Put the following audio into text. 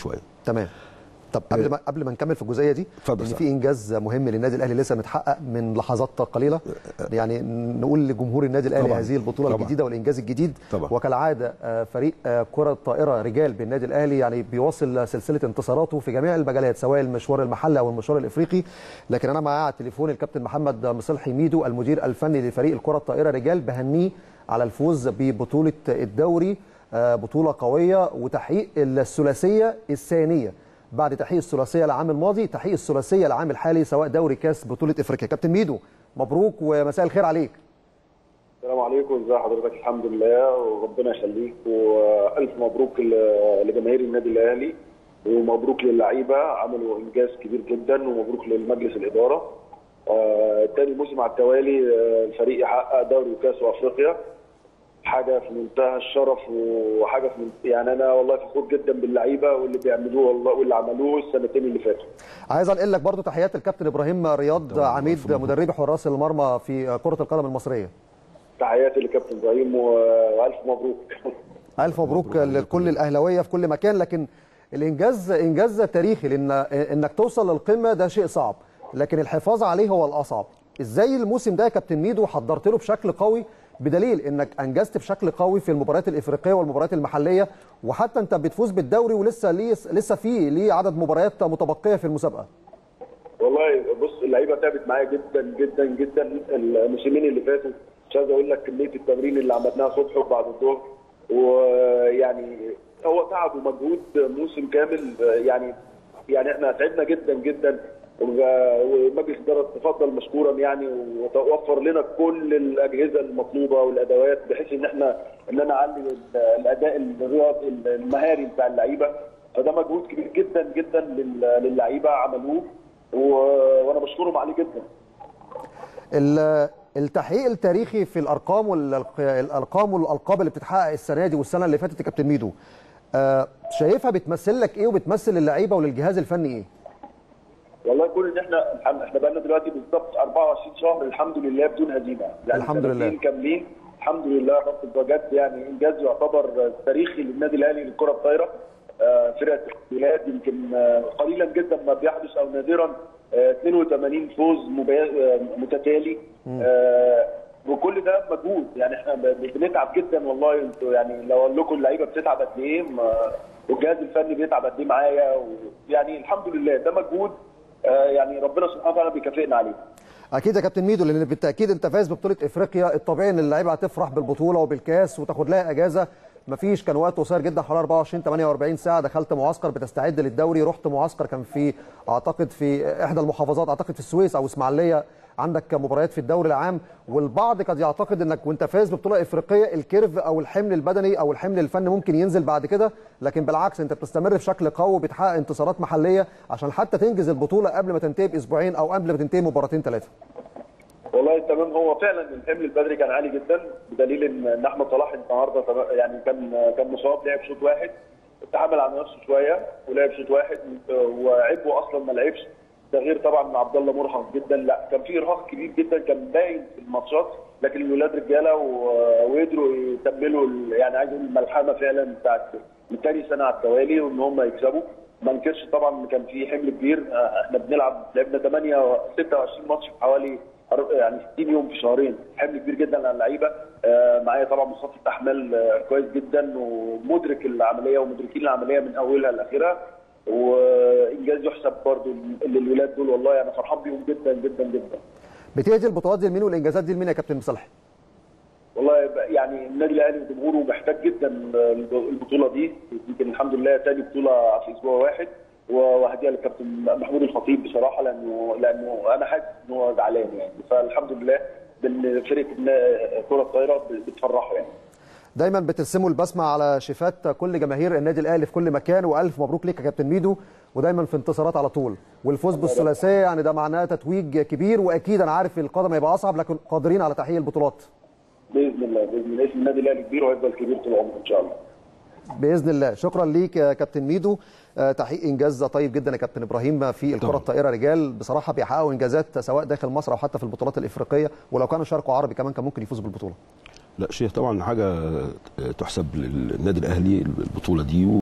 شويه تمام طب قبل ما قبل ما نكمل في الجزئيه دي اتفضل ان سعد. في انجاز مهم للنادي الاهلي لسه متحقق من لحظات قليله يعني نقول لجمهور النادي الاهلي طبعاً. هذه البطوله طبعاً. الجديده والانجاز الجديد طبعاً. وكالعاده آه، فريق آه، كره الطائره رجال بالنادي الاهلي يعني بيواصل سلسله انتصاراته في جميع المجالات سواء المشوار المحلي او المشوار الافريقي لكن انا معايا على التليفون الكابتن محمد مصلحي ميدو المدير الفني لفريق الكره الطائره رجال بهنيه على الفوز ببطوله الدوري آه، بطوله قويه وتحقيق الثلاثيه الثانيه بعد تحقيق الثلاثيه العام الماضي تحقيق الثلاثيه العام الحالي سواء دوري كاس بطوله افريقيا كابتن ميدو مبروك ومساء الخير عليك السلام عليكم ازي حضرتك الحمد لله وربنا يخليك والف مبروك ل- لجماهير النادي الاهلي ومبروك للعيبه عملوا انجاز كبير جدا ومبروك لمجلس الاداره آه، تاني موسم على التوالي آه، الفريق يحقق دوري وكاس وافريقيا حاجه في منتهى الشرف وحاجه في منتهى يعني انا والله فخور جدا باللعيبه واللي بيعملوه والله واللي عملوه السنتين اللي فاتوا عايز انقل لك برضو تحيات الكابتن ابراهيم رياض طبعاً، عميد ألف مبروك. مدربي حراس المرمى في كره القدم المصريه تحياتي لكابتن ابراهيم و- والف مبروك الف مبروك لكل الاهلاويه في كل مكان لكن الانجاز انجاز تاريخي لان انك توصل للقمه ده شيء صعب لكن الحفاظ عليه هو الاصعب ازاي الموسم ده يا كابتن ميدو حضرت له بشكل قوي بدليل انك انجزت بشكل قوي في المباريات الافريقيه والمباريات المحليه وحتى انت بتفوز بالدوري ولسه ليه لسه في ليه عدد مباريات متبقيه في المسابقه والله بص اللعيبه تعبت معايا جدا جدا جدا الموسمين اللي فاتوا مش عايز اقول لك كميه التمرين اللي عملناها صبح وبعد الظهر ويعني هو تعب ومجهود موسم كامل يعني يعني احنا تعبنا جدا جدا ومجلس الاداره تفضل مشكورا يعني ووفر لنا كل الاجهزه المطلوبه والادوات بحيث ان احنا ان انا اعلي الاداء الرياضي المهاري بتاع اللعيبه فده مجهود كبير جدا جدا لل- للعيبه عملوه و- وانا بشكرهم عليه جدا ال- التحقيق التاريخي في الارقام والارقام والالقاب اللي بتتحقق السنه دي والسنه اللي فاتت يا كابتن ميدو آه، شايفها بتمثل لك ايه وبتمثل للعيبه وللجهاز الفني ايه؟ والله كل ان احنا الحمد احنا بقالنا دلوقتي بالظبط 24 شهر الحمد لله بدون هزيمه يعني الحمد لله. سنتين كاملين الحمد لله رب بجد يعني انجاز يعتبر تاريخي للنادي الاهلي للكره الطايره آه، فرقه الولاد يمكن آه، قليلا جدا ما بيحدث او نادرا آه، 82 فوز مبا- آه، متتالي آه، وكل ده مجهود يعني احنا ب- بنتعب جدا والله انتوا يعني لو اقول لكم اللعيبه بتتعب قد ايه ما- والجهاز الفني بيتعب قد ايه معايا ويعني الحمد لله ده مجهود آه، يعني ربنا سبحانه وتعالى بيكافئنا عليه اكيد يا كابتن ميدو لان بالتاكيد انت فايز ببطوله افريقيا الطبيعي ان اللعيبه هتفرح بالبطوله وبالكاس وتاخد لها اجازه مفيش كان وقت قصير جدا حوالي 24 48 ساعه دخلت معسكر بتستعد للدوري رحت معسكر كان في اعتقد في احدى المحافظات اعتقد في السويس او اسماعيليه عندك مباريات في الدوري العام والبعض قد يعتقد انك وانت فايز ببطوله افريقيه الكيرف او الحمل البدني او الحمل الفني ممكن ينزل بعد كده لكن بالعكس انت بتستمر بشكل قوي وبتحقق انتصارات محليه عشان حتى تنجز البطوله قبل ما تنتهي باسبوعين او قبل ما تنتهي مباراتين ثلاثه والله تمام هو فعلا الحمل البدري كان عالي جدا بدليل ان ان احمد صلاح النهارده تم- يعني كان كان مصاب لعب شوط واحد اتعامل على نفسه شويه ولعب شوط واحد وعبه اصلا ما لعبش ده غير طبعا ان عبد الله مرهق جدا لا كان في ارهاق كبير جدا كان باين في الماتشات لكن الولاد رجاله و- وقدروا يكملوا ال- يعني عايز اقول الملحمه فعلا بتاعت من تاني سنه على التوالي وان هم يكسبوا ما انكرش طبعا ان كان في حمل كبير آه، احنا بنلعب لعبنا 8 26 ماتش في حوالي أر- يعني 60 يوم في شهرين حمل كبير جدا على اللعيبه آه، معايا طبعا مصطفى احمال آه، كويس جدا ومدرك العمليه ومدركين العمليه من اولها لاخرها وانجاز يحسب برضو للولاد دول والله انا فرحان بيهم جدا جدا جدا بتهدي البطولات دي لمين والانجازات دي لمين يا كابتن مصلحي؟ والله ب- يعني النادي الاهلي وجمهوره محتاج جدا البطوله دي يمكن الحمد لله تاني بطوله في اسبوع واحد وهديها للكابتن محمود الخطيب بصراحه لانه لانه انا حاسس ان هو زعلان يعني فالحمد لله بان فرقه النا- كره الطايره بتفرحه يعني دايما بترسموا البسمه على شفات كل جماهير النادي الاهلي في كل مكان والف مبروك ليك يا كابتن ميدو ودايما في انتصارات على طول والفوز بالثلاثيه يعني ده معناه تتويج كبير واكيد انا عارف القدم هيبقى اصعب لكن قادرين على تحقيق البطولات باذن الله باذن الله اسم النادي الاهلي كبير وهيفضل كبير طول عمره ان شاء الله باذن الله شكرا ليك يا كابتن ميدو آه، تحقيق انجاز طيب جدا يا كابتن ابراهيم في الكره طبعا. الطائره رجال بصراحه بيحققوا انجازات سواء داخل مصر او حتى في البطولات الافريقيه ولو كانوا شاركوا عربي كمان كان ممكن يفوزوا بالبطوله لا شيء طبعا حاجه تحسب للنادي الاهلي البطوله دي